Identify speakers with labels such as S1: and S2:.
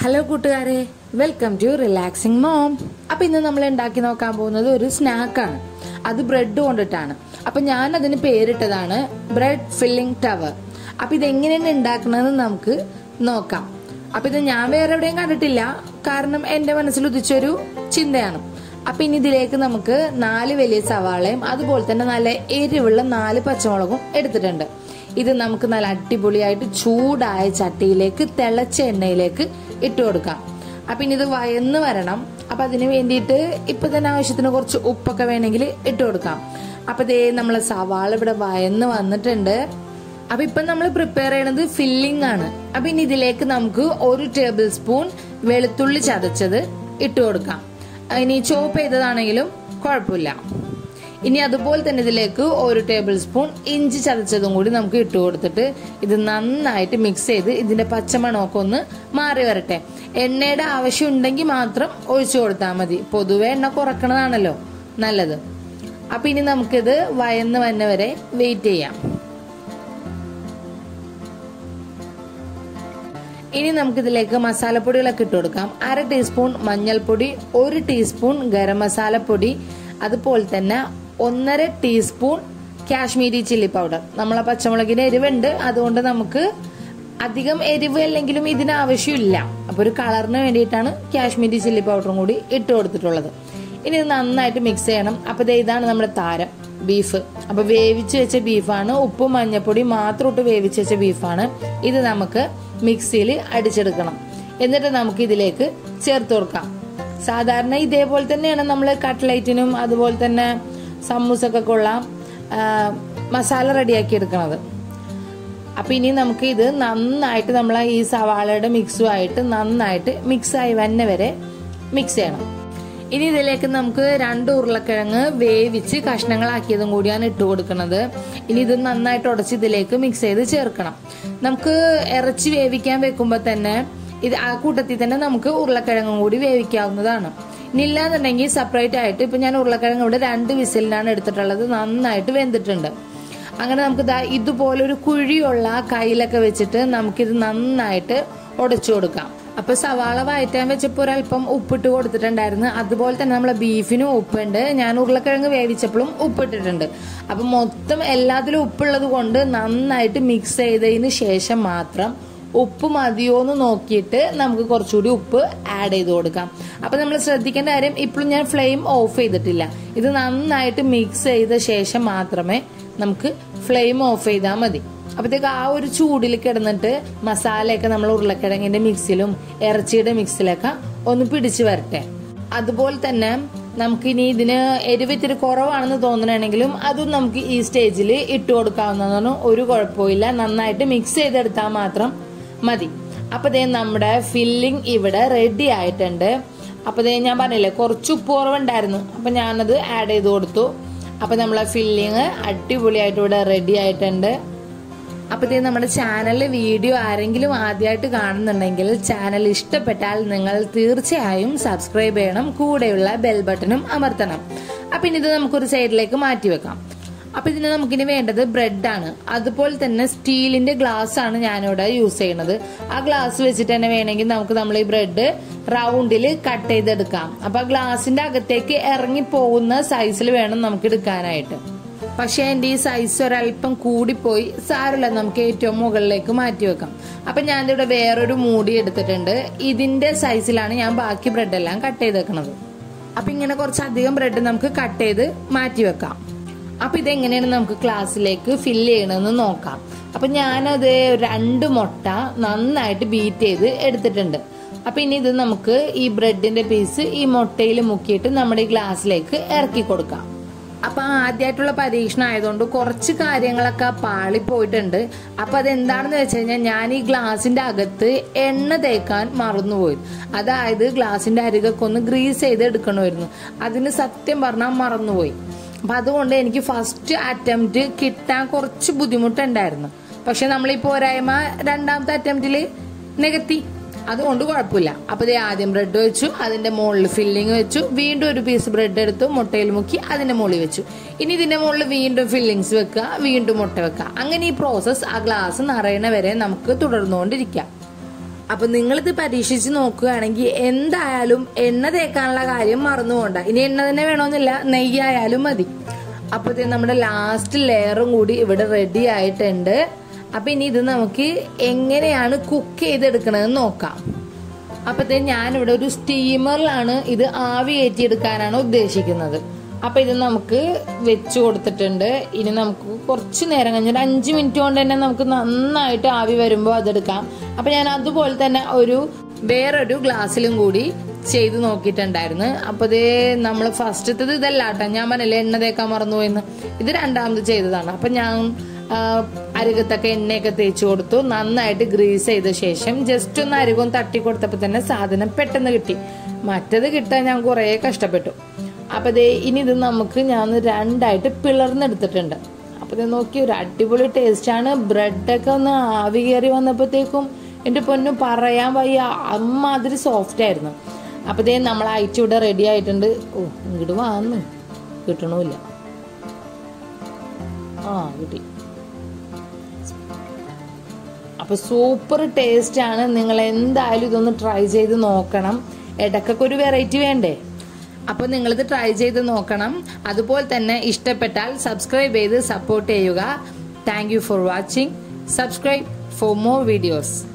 S1: hello കൂട്ടുകാരെ welcome to relaxing mom അപ്പൊ ഇന്ന് നമ്മൾ ഉണ്ടാക്കി നോക്കാൻ പോകുന്നത് ഒരു സ്നാക്കാണ് അത് ബ്രെഡ് കൊണ്ടിട്ടാണ് അപ്പൊ ഞാൻ അതിന് പേരിട്ടതാണ് ബ്രെഡ് ഫില്ലിംഗ് ടവർ അപ്പൊ ഇത് എങ്ങനെയാണ് ഉണ്ടാക്കണമെന്ന് നമുക്ക് നോക്കാം അപ്പൊ ഇത് ഞാൻ വേറെ എവിടെയും കണ്ടിട്ടില്ല കാരണം എന്റെ മനസ്സിൽ ഉദിച്ചൊരു ചിന്തയാണ് അപ്പൊ ഇനി ഇതിലേക്ക് നമുക്ക് നാല് വലിയ സവാളയും അതുപോലെ തന്നെ നല്ല എരിവുള്ള നാല് പച്ചമുളകും എടുത്തിട്ടുണ്ട് ഇത് നമുക്ക് നല്ല അടിപൊളിയായിട്ട് ചൂടായ ചട്ടിയിലേക്ക് തിളച്ച എണ്ണയിലേക്ക് ഇട്ട് കൊടുക്കാം അപ്പൊ ഇനി ഇത് വയന്ന് വരണം അപ്പൊ അതിന് വേണ്ടിയിട്ട് ഇപ്പൊ തന്നെ ആവശ്യത്തിന് കുറച്ച് ഉപ്പൊക്കെ വേണമെങ്കിൽ ഇട്ട് കൊടുക്കാം അപ്പൊ ദേ നമ്മളെ സവാള ഇവിടെ വയന്ന് വന്നിട്ടുണ്ട് അപ്പൊ ഇപ്പൊ നമ്മൾ പ്രിപ്പയർ ചെയ്യണത് ഫില്ലിംഗ് ആണ് അപ്പൊ ഇനി ഇതിലേക്ക് നമുക്ക് ഒരു ടേബിൾ സ്പൂൺ വെളുത്തുള്ളി ചതച്ചത് ഇട്ട് കൊടുക്കാം ഇനി ചോപ്പ് ചെയ്തതാണെങ്കിലും കുഴപ്പമില്ല ഇനി അതുപോലെ തന്നെ ഇതിലേക്ക് ഒരു ടേബിൾ സ്പൂൺ ഇഞ്ചി ചതച്ചതും കൂടി നമുക്ക് ഇട്ട് കൊടുത്തിട്ട് ഇത് നന്നായിട്ട് മിക്സ് ചെയ്ത് ഇതിന്റെ പച്ചമണമൊക്കെ ഒന്ന് മാറി വരട്ടെ എണ്ണയുടെ ആവശ്യം ഉണ്ടെങ്കിൽ മാത്രം ഒഴിച്ചു കൊടുത്താൽ മതി പൊതുവെ എണ്ണ കുറക്കണതാണല്ലോ നല്ലത് അപ്പൊ ഇനി നമുക്കിത് വയന്ന് വന്ന വരെ വെയിറ്റ് ചെയ്യാം ഇനി നമുക്കിതിലേക്ക് മസാലപ്പൊടികളൊക്കെ ഇട്ട് കൊടുക്കാം അര ടീസ്പൂൺ മഞ്ഞൾപ്പൊടി ഒരു ടീസ്പൂൺ ഗരം മസാലപ്പൊടി അതുപോലെ തന്നെ ഒന്നര ടീസ്പൂൺ കാശ്മീരി ചില്ലി പൗഡർ നമ്മളെ പച്ചമുളകിന് എരിവുണ്ട് അതുകൊണ്ട് നമുക്ക് അധികം എരിവ് അല്ലെങ്കിലും ഇതിന് ആവശ്യമില്ല അപ്പൊ ഒരു കളറിന് വേണ്ടിയിട്ടാണ് കാശ്മീരി ചില്ലി പൗഡറും കൂടി ഇട്ട് കൊടുത്തിട്ടുള്ളത് ഇനി ഇത് നന്നായിട്ട് മിക്സ് ചെയ്യണം അപ്പൊ ദേ ഇതാണ് നമ്മുടെ താരം ബീഫ് അപ്പൊ വേവിച്ച് വെച്ച ബീഫാണ് ഉപ്പും മഞ്ഞപ്പൊടി മാത്രം ഇട്ട് വേവിച്ച് വെച്ച ബീഫാണ് ഇത് നമുക്ക് മിക്സിയിൽ അടിച്ചെടുക്കണം എന്നിട്ട് നമുക്ക് ഇതിലേക്ക് ചേർത്ത് കൊടുക്കാം സാധാരണ ഇതേപോലെ തന്നെയാണ് നമ്മൾ കട്ട്ലൈറ്റിനും അതുപോലെ തന്നെ സമൂസൊക്കെ കൊള്ളാം മസാല റെഡിയാക്കി എടുക്കണത് അപ്പൊ ഇനി നമുക്ക് ഇത് നന്നായിട്ട് നമ്മൾ ഈ സവാളയുടെ മിക്സുമായിട്ട് നന്നായിട്ട് മിക്സ് ആയി വന്നെ വരെ മിക്സ് ചെയ്യണം ഇനി ഇതിലേക്ക് നമുക്ക് രണ്ട് ഉരുളക്കിഴങ്ങ് വേവിച്ച് കഷ്ണങ്ങളാക്കിയതും കൂടിയാണ് ഇട്ട് കൊടുക്കുന്നത് ഇനി ഇത് നന്നായിട്ട് ഉടച്ച് ഇതിലേക്ക് മിക്സ് ചെയ്ത് ചേർക്കണം നമുക്ക് ഇറച്ചി വേവിക്കാൻ വെക്കുമ്പോൾ തന്നെ ഇത് ആ കൂട്ടത്തിൽ തന്നെ നമുക്ക് ഉരുളക്കിഴങ്ങും കൂടി വേവിക്കാവുന്നതാണ് ഇനി ഇല്ലാന്നുണ്ടെങ്കിൽ സെപ്പറേറ്റ് ആയിട്ട് ഇപ്പൊ ഞാൻ ഉരുളക്കിഴങ്ങ് ഇവിടെ രണ്ട് വിസിലിനാണ് എടുത്തിട്ടുള്ളത് നന്നായിട്ട് വെന്തിട്ടുണ്ട് അങ്ങനെ നമുക്ക് ദാ ഇതുപോലെ ഒരു കുഴിയുള്ള കയ്യിലൊക്കെ വെച്ചിട്ട് നമുക്കിത് നന്നായിട്ട് ഉടച്ചു കൊടുക്കാം അപ്പൊ സവാള വയറ്റാൻ വെച്ചപ്പോൾ ഒരല്പം ഉപ്പിട്ട് കൊടുത്തിട്ടുണ്ടായിരുന്നു അതുപോലെ തന്നെ നമ്മളെ ബീഫിനും ഉപ്പുണ്ട് ഞാൻ ഉരുളക്കിഴങ്ങ് വേവിച്ചപ്പോഴും ഉപ്പിട്ടിട്ടുണ്ട് അപ്പൊ മൊത്തം എല്ലാത്തിലും ഉപ്പുള്ളത് കൊണ്ട് നന്നായിട്ട് മിക്സ് ചെയ്തതിന് ശേഷം മാത്രം ഉപ്പ് മതിയോ എന്ന് നോക്കിയിട്ട് നമുക്ക് കുറച്ചുകൂടി ഉപ്പ് ആഡ് ചെയ്ത് കൊടുക്കാം അപ്പൊ നമ്മൾ ശ്രദ്ധിക്കേണ്ട കാര്യം ഇപ്പോഴും ഞാൻ ഫ്ലെയിം ഓഫ് ചെയ്തിട്ടില്ല ഇത് നന്നായിട്ട് മിക്സ് ചെയ്ത ശേഷം മാത്രമേ നമുക്ക് ഫ്ലെയിം ഓഫ് ചെയ്താൽ മതി അപ്പത്തേക്ക് ആ ഒരു ചൂടിൽ കിടന്നിട്ട് മസാലയൊക്കെ നമ്മൾ ഉരുളക്കിഴങ്ങിന്റെ മിക്സിലും ഇറച്ചിയുടെ മിക്സിലൊക്കെ ഒന്ന് പിടിച്ചു വരട്ടെ അതുപോലെ തന്നെ നമുക്ക് ഇനി ഇതിന് എരിവിത്തിരി കുറവാണെന്ന് തോന്നണമെങ്കിലും അതും നമുക്ക് ഈ സ്റ്റേജിൽ ഇട്ട് കൊടുക്കാവുന്നതാണ് ഒരു കുഴപ്പമില്ല നന്നായിട്ട് മിക്സ് ചെയ്തെടുത്താൽ മാത്രം മതി അപ്പൊ ദേ നമ്മുടെ ഫില്ലിംഗ് ഇവിടെ റെഡി ആയിട്ടുണ്ട് അപ്പൊ ദേ ഞാൻ പറഞ്ഞില്ലേ കുറച്ച് ഉപ്പ് കുറവുണ്ടായിരുന്നു അപ്പൊ ഞാനത് ആഡ് ചെയ്ത് കൊടുത്തു അപ്പൊ നമ്മളെ ഫില്ലിങ് അടിപൊളിയായിട്ട് ഇവിടെ റെഡി ആയിട്ടുണ്ട് അപ്പൊ ഇത് നമ്മുടെ ചാനലിൽ വീഡിയോ ആരെങ്കിലും ആദ്യമായിട്ട് കാണുന്നുണ്ടെങ്കിൽ ചാനൽ ഇഷ്ടപ്പെട്ടാൽ നിങ്ങൾ തീർച്ചയായും സബ്സ്ക്രൈബ് ചെയ്യണം കൂടെയുള്ള ബെൽ ബട്ടണും അമർത്തണം അപ്പൊ ഇനി ഇത് നമുക്കൊരു സൈഡിലേക്ക് മാറ്റി വെക്കാം അപ്പൊ ഇതിന് നമുക്കിനി വേണ്ടത് ബ്രെഡാണ് അതുപോലെ തന്നെ സ്റ്റീലിന്റെ ഗ്ലാസ് ആണ് ഞാനിവിടെ യൂസ് ചെയ്യുന്നത് ആ ഗ്ലാസ് വെച്ചിട്ട് തന്നെ വേണമെങ്കിൽ നമുക്ക് നമ്മൾ ഈ ബ്രെഡ് റൗണ്ടിൽ കട്ട് ചെയ്തെടുക്കാം അപ്പൊ ആ ഗ്ലാസിന്റെ അകത്തേക്ക് ഇറങ്ങി പോകുന്ന സൈസിൽ വേണം നമുക്ക് എടുക്കാനായിട്ട് പക്ഷെ എന്റെ ഈ സൈസ് ഒരല്പം കൂടിപ്പോയി സാരമില്ല നമുക്ക് ഏറ്റവും മുകളിലേക്ക് മാറ്റി വെക്കാം അപ്പൊ ഞാൻ ഇവിടെ വേറൊരു മൂടി എടുത്തിട്ടുണ്ട് ഇതിന്റെ സൈസിലാണ് ഞാൻ ബാക്കി ബ്രെഡ് എല്ലാം കട്ട് ചെയ്ത് വെക്കണത് അപ്പൊ ഇങ്ങനെ കുറച്ചധികം ബ്രെഡ് നമുക്ക് കട്ട് ചെയ്ത് മാറ്റി വെക്കാം അപ്പൊ ഇതെങ്ങനെയാണ് നമുക്ക് ക്ലാസ്സിലേക്ക് ഫില്ല് ചെയ്യണമെന്ന് നോക്കാം അപ്പൊ ഞാനത് രണ്ട് മുട്ട നന്നായിട്ട് ബീറ്റ് ചെയ്ത് എടുത്തിട്ടുണ്ട് അപ്പൊ ഇനി ഇത് നമുക്ക് ഈ ബ്രെഡിന്റെ പീസ് ഈ മുട്ടയിൽ മുക്കിയിട്ട് നമ്മുടെ ഈ ഗ്ലാസ്സിലേക്ക് ഇറക്കി കൊടുക്കാം അപ്പൊ ആദ്യമായിട്ടുള്ള പരീക്ഷണം ആയതുകൊണ്ട് കുറച്ച് കാര്യങ്ങളൊക്കെ പാളിപ്പോയിട്ടുണ്ട് അപ്പൊ അതെന്താണെന്ന് വെച്ച് കഴിഞ്ഞാൽ ഞാൻ ഈ ഗ്ലാസിന്റെ അകത്ത് എണ്ണ തേക്കാൻ മറന്നുപോയി അതായത് ഗ്ലാസിന്റെ അരികൊക്കെ ഒന്ന് ഗ്രീസ് ചെയ്ത് എടുക്കണമായിരുന്നു അതിന് സത്യം പറഞ്ഞാൽ മറന്നുപോയി അപ്പൊ അതുകൊണ്ട് എനിക്ക് ഫസ്റ്റ് അറ്റംപ്റ്റ് കിട്ടാൻ കുറച്ച് ബുദ്ധിമുട്ടുണ്ടായിരുന്നു പക്ഷെ നമ്മൾ ഈ പോരായ്മ രണ്ടാമത്തെ അറ്റംപ്റ്റില് നികത്തി അതുകൊണ്ട് കുഴപ്പമില്ല അപ്പൊ ദേ ആദ്യം ബ്രെഡ് വെച്ചു അതിന്റെ മുകളിൽ ഫില്ലിങ് വെച്ചു വീണ്ടും ഒരു പീസ് ബ്രെഡ് എടുത്തു മുട്ടയിൽ മുക്കി അതിന്റെ മുകളിൽ വെച്ചു ഇനി ഇതിന്റെ മുകളിൽ വീണ്ടും ഫില്ലിങ്സ് വെക്കുക വീണ്ടും മുട്ട വെക്കുക അങ്ങനെ ഈ പ്രോസസ്സ് ആ ഗ്ലാസ് നിറയണ വരെ നമുക്ക് തുടർന്നുകൊണ്ടിരിക്കാം അപ്പൊ നിങ്ങളിത് പരീക്ഷിച്ച് നോക്കുകയാണെങ്കിൽ എന്തായാലും എണ്ണ തേക്കാനുള്ള കാര്യം മറന്നുപോണ്ട ഇനി എണ്ണ തന്നെ വേണമെന്നില്ല നെയ്യായാലും മതി അപ്പൊ ഇത് നമ്മുടെ ലാസ്റ്റ് ലെയറും കൂടി ഇവിടെ റെഡി ആയിട്ടുണ്ട് അപ്പൊ ഇനി ഇത് നമുക്ക് എങ്ങനെയാണ് കുക്ക് ചെയ്തെടുക്കണതെന്ന് നോക്കാം അപ്പത്തേ ഞാനിവിടെ ഒരു സ്റ്റീമറിലാണ് ഇത് ആവി കയറ്റിയെടുക്കാനാണ് ഉദ്ദേശിക്കുന്നത് അപ്പൊ ഇത് നമുക്ക് വെച്ചു കൊടുത്തിട്ടുണ്ട് ഇനി നമുക്ക് കുറച്ച് നേരം കഴിഞ്ഞിട്ട് അഞ്ച് മിനിറ്റ് കൊണ്ട് തന്നെ നമുക്ക് നന്നായിട്ട് ആവി വരുമ്പോൾ അതെടുക്കാം അപ്പൊ ഞാൻ അതുപോലെ തന്നെ ഒരു വേറൊരു ഗ്ലാസ്സിലും കൂടി ചെയ്ത് നോക്കിയിട്ടുണ്ടായിരുന്നു അപ്പൊ ഇത് നമ്മൾ ഫസ്റ്റത്തത് ഇതല്ല കേട്ടോ ഞാൻ പറഞ്ഞില്ലേ എണ്ണ തേക്കാൻ മറന്നുപോയെന്ന് ഇത് രണ്ടാമത് ചെയ്തതാണ് അപ്പൊ ഞാൻ ആ, അരുകത്തൊക്കെ എണ്ണയൊക്കെ തേച്ച് കൊടുത്തു നന്നായിട്ട് ഗ്രീസ് ചെയ്ത ശേഷം ജസ്റ്റ് ഒന്ന് അരുകം തട്ടി കൊടുത്തപ്പോൾ തന്നെ സാധനം പെട്ടെന്ന് കിട്ടി മറ്റത് കിട്ടാൻ ഞാൻ കുറേ കഷ്ടപ്പെട്ടു അപ്പൊ ദേ ഇനി ഇത് നമുക്ക് ഞാൻ രണ്ടായിട്ട് പിളർന്നെടുത്തിട്ടുണ്ട് അപ്പൊ ഇത് നോക്കി ഒരു അടിപൊളി ടേസ്റ്റാണ് ബ്രെഡൊക്കെ ഒന്ന് ആവി കയറി വന്നപ്പോഴത്തേക്കും എൻ്റെ പൊന്നു പറയാൻ വയ്യ അമ്മാതിരി സോഫ്റ്റ് ആയിരുന്നു അപ്പൊ ദേ നമ്മൾ അയച്ചിവിടെ റെഡി ആയിട്ടുണ്ട് ഓ ഇങ്ങോട്ട് വാന്ന് കിട്ടണമില്ല ആ കിട്ടി അപ്പൊ സൂപ്പർ ടേസ്റ്റ് ആണ് നിങ്ങൾ എന്തായാലും ഇതൊന്ന് ട്രൈ ചെയ്ത് നോക്കണം ഇടക്കൊക്കെ ഒരു വെറൈറ്റി വേണ്ടേ അപ്പൊ നിങ്ങളിത് ട്രൈ ചെയ്ത് നോക്കണം അതുപോലെ തന്നെ ഇഷ്ടപ്പെട്ടാൽ സബ്സ്ക്രൈബ് ചെയ്ത് സപ്പോർട്ട് ചെയ്യുക thank you for watching subscribe for more videos